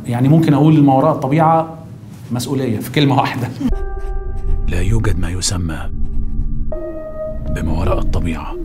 يعني ممكن اقول ما وراء الطبيعه مسؤوليه في كلمه واحده لا يوجد ما يسمى بما وراء الطبيعه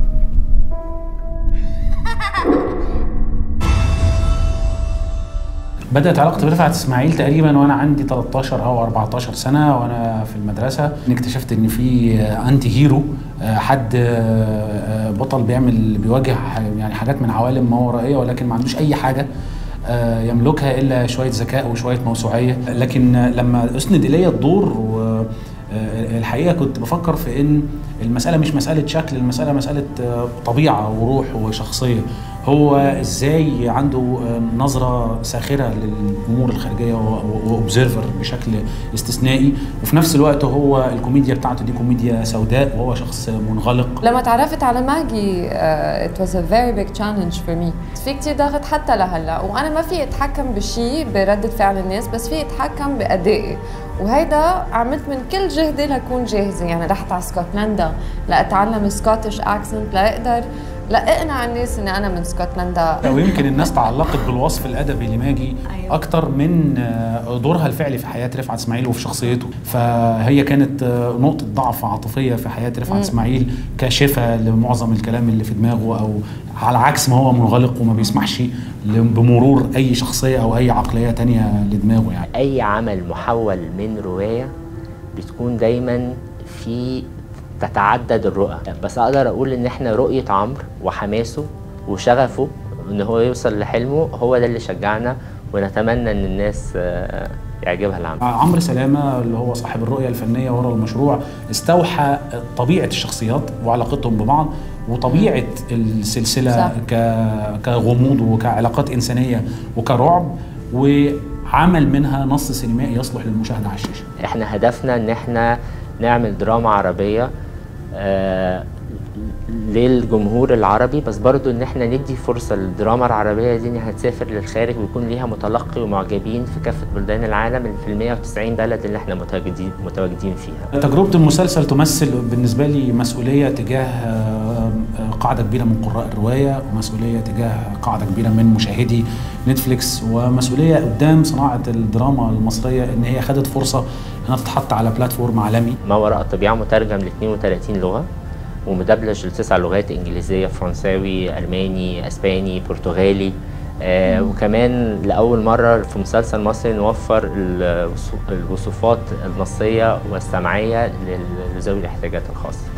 بدأت علاقتي برفعت اسماعيل تقريبا وانا عندي 13 او 14 سنه وانا في المدرسه اكتشفت ان في انتي هيرو حد بطل بيعمل بيواجه يعني حاجات من عوالم ما ورائيه ولكن ما عندوش اي حاجه يملكها الا شويه ذكاء وشويه موسوعيه لكن لما اسند الي الدور الحقيقه كنت بفكر في ان المساله مش مساله شكل المساله مساله طبيعه وروح وشخصيه هو ازاي عنده نظره ساخره للامور الخارجيه واوبزرفر بشكل استثنائي وفي نفس الوقت هو الكوميديا بتاعته دي كوميديا سوداء وهو شخص منغلق لما تعرفت على ماجي uh, it was a very big challenge for me في كتير ضغط حتى لهلا وانا ما في اتحكم بشيء برده فعل الناس بس في اتحكم بادائي وهيدا عملت من كل جهدي لكون جاهزه يعني رحت على اسكتلندا لاتعلم سكوتش اكسنت لاقدر لا اقنع الناس اني انا من اسكتلندا ويمكن الناس تعلقت بالوصف الادبي لماجي أيوة. اكتر من دورها الفعلي في حياه رفعت اسماعيل وفي شخصيته فهي كانت نقطه ضعف عاطفيه في حياه رفعت اسماعيل كاشفه لمعظم الكلام اللي في دماغه او على عكس ما هو منغلق وما بيسمحش بمرور اي شخصيه او اي عقليه تانية لدماغه يعني اي عمل محول من روايه بتكون دايما في تتعدد الرؤى بس اقدر اقول ان احنا رؤيه عمرو وحماسه وشغفه ان هو يوصل لحلمه هو ده اللي شجعنا ونتمنى ان الناس يعجبها العمل عمرو سلامه اللي هو صاحب الرؤيه الفنيه ورا المشروع استوحى طبيعه الشخصيات وعلاقتهم ببعض وطبيعه السلسله صح. كغموض وكعلاقات انسانيه وكرعب وعمل منها نص سينمائي يصلح للمشاهده على الشاشه احنا هدفنا ان احنا نعمل دراما عربية آه للجمهور العربي بس برضو ان احنا ندي فرصة للدراما العربية دي انها تسافر للخارج ويكون ليها متلقي ومعجبين في كافة بلدان العالم في ال 190 بلد اللي احنا متواجدين متواجدين فيها. تجربة المسلسل تمثل بالنسبة لي مسؤولية تجاه قاعدة كبيرة من قراء الرواية ومسؤولية تجاه قاعدة كبيرة من مشاهدي نتفليكس ومسؤولية قدام صناعة الدراما المصرية ان هي خدت فرصة انها تتحط على بلاتفورم عالمي. ما وراء الطبيعة مترجم ل 32 لغة ومدبلج لتسع لغات انجليزيه فرنساوي الماني اسباني برتغالي آه وكمان لاول مره في مسلسل مصري نوفر الوصفات النصيه والسمعيه لذوي الاحتياجات الخاصه